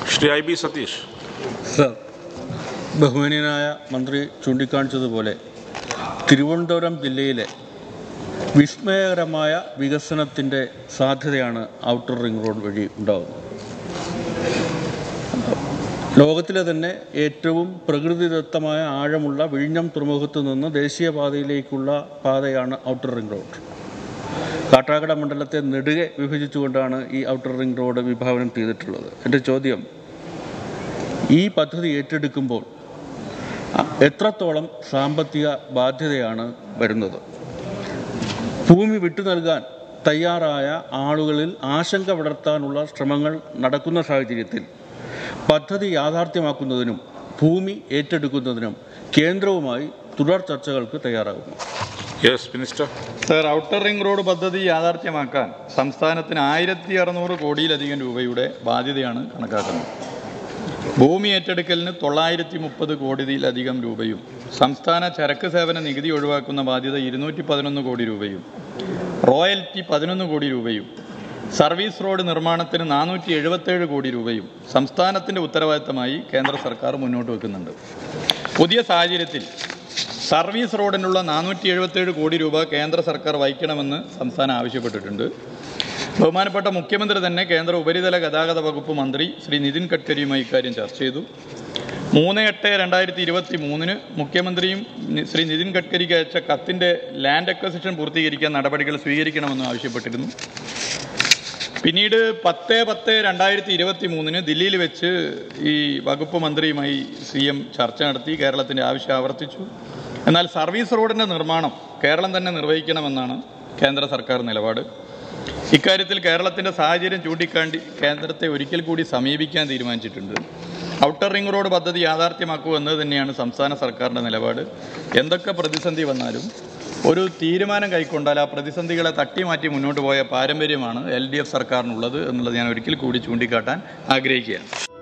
Shri I B Satish sir ബഹുമാനീയനായ മന്ത്രി ചൂണ്ടിക്കാണിച്ചതുപോലെ തിരുവനന്തപുരം ജില്ലയിലെ വിസ്മയകരമായ വികസനത്തിൻ്റെ സാധ്യതയാണ് ഔട്ടർ റിംഗ് റോഡ് വഴി ഉണ്ടാകുന്നത് ലോകത്തിലെ തന്നെ ഏറ്റവും പ്രകൃതിദത്തമായ ആഴമുള്ള വിഴിഞ്ഞം തുറമുഖത്ത് നിന്ന് ദേശീയപാതയിലേക്കുള്ള പാതയാണ് ഔട്ടർ റിംഗ് റോഡ് കാട്ടാക്കട മണ്ഡലത്തെ നെടുകെ വിഭജിച്ചുകൊണ്ടാണ് ഈ ഔട്ടർ റിംഗ് റോഡ് വിഭാവനം ചെയ്തിട്ടുള്ളത് എൻ്റെ ചോദ്യം ഈ പദ്ധതി ഏറ്റെടുക്കുമ്പോൾ അ- എത്രത്തോളം സാമ്പത്തിക ബാധ്യതയാണ് വരുന്നത് ഭൂമി വിട്ടു നൽകാൻ തയ്യാറായ ആളുകളിൽ ആശങ്ക വളർത്താനുള്ള ശ്രമങ്ങൾ നടക്കുന്ന സാഹചര്യത്തിൽ പദ്ധതി യാഥാർത്ഥ്യമാക്കുന്നതിനും ഭൂമി ഏറ്റെടുക്കുന്നതിനും കേന്ദ്രവുമായി തുടർ ചർച്ചകൾക്ക് തയ്യാറാകുന്നു yes minister sir outer ring road പദ്ധതി യാഥാർത്ഥ്യമാക്കാൻ സംസ്ഥാനത്തിന് ആയിരത്തി അറുന്നൂറ് കോടിയിലധികം രൂപയുടെ ബാധ്യതയാണ് കണക്കാക്കുന്നത് ഭൂമി ഏറ്റെടുക്കലിന് തൊള്ളായിരത്തി മുപ്പത് കോടിയിലധികം രൂപയും സംസ്ഥാന ചരക്ക് സേവന നികുതി ഒഴിവാക്കുന്ന ബാധ്യത ഇരുന്നൂറ്റി പതിനൊന്ന് കോടി രൂപയും റോയൽറ്റി പതിനൊന്ന് കോടി രൂപയും സർവീസ് റോഡ് നിർമ്മാണത്തിന് നാനൂറ്റി എഴുപത്തേഴ് കോടി രൂപയും സംസ്ഥാനത്തിൻ്റെ ഉത്തരവാദിത്തമായി കേന്ദ്ര സർക്കാർ മുന്നോട്ട് വെക്കുന്നുണ്ട് പുതിയ സാഹചര്യത്തിൽ സർവീസ് റോഡിനുള്ള നാനൂറ്റി എഴുപത്തേഴ് കോടി രൂപ കേന്ദ്ര സർക്കാർ വഹിക്കണമെന്ന് സംസ്ഥാനം ആവശ്യപ്പെട്ടിട്ടുണ്ട് ബഹുമാനപ്പെട്ട മുഖ്യമന്ത്രി തന്നെ കേന്ദ്ര ഉപരിതല ഗതാഗത വകുപ്പ് മന്ത്രി ശ്രീ നിതിൻ ഗഡ്കരിയുമായി ഇക്കാര്യം ചർച്ച ചെയ്തു മൂന്ന് എട്ട് രണ്ടായിരത്തി ഇരുപത്തി മൂന്നിന് മുഖ്യമന്ത്രിയും നി- ശ്രീ നിതിൻ ഗഡ്കരിക്ക് അയച്ച കത്തിൻ്റെ ലാൻഡ് അക്വസിഷൻ പൂർത്തീകരിക്കാൻ നടപടികൾ സ്വീകരിക്കണമെന്ന് ആവശ്യപ്പെട്ടിരുന്നു പിന്നീട് പത്ത് പത്ത് രണ്ടായിരത്തി ഇരുപത്തി മൂന്നിന് ദില്ലിയിൽ വെച്ച് ഈ വകുപ്പ് മന്ത്രിയുമായി സി എം ചർച്ച നടത്തി കേരളത്തിൻ്റെ ആവശ്യം ആവർത്തിച്ചു എന്നാൽ സർവീസ് റോഡിൻ്റെ നിർമ്മാണം കേരളം തന്നെ നിർവഹിക്കണമെന്നാണ് കേന്ദ്ര സർക്കാർ നിലപാട് ഇക്കാര്യത്തിൽ കേരളത്തിൻ്റെ സാഹചര്യം ചൂണ്ടിക്കാണ്ടി കേന്ദ്രത്തെ ഒരിക്കൽ കൂടി സമീപിക്കാൻ തീരുമാനിച്ചിട്ടുണ്ട് ഔട്ടർ റിംഗ് റോഡ് പദ്ധതി യാഥാർത്ഥ്യമാക്കുക എന്നത് തന്നെയാണ് സംസ്ഥാന സർക്കാരിൻ്റെ നിലപാട് എന്തൊക്കെ പ്രതിസന്ധി വന്നാലും ഒരു തീരുമാനം കൈക്കൊണ്ടാൽ ആ പ്രതിസന്ധികളെ തട്ടിമാറ്റി മുന്നോട്ട് പോയ പാരമ്പര്യമാണ് എൽ ഡി എഫ് സർക്കാരിനുള്ളത് എന്നുള്ളത് ഞാൻ ഒരിക്കൽ കൂടി ചൂണ്ടിക്കാട്ടാൻ ആഗ്രഹിക്കുകയാണ്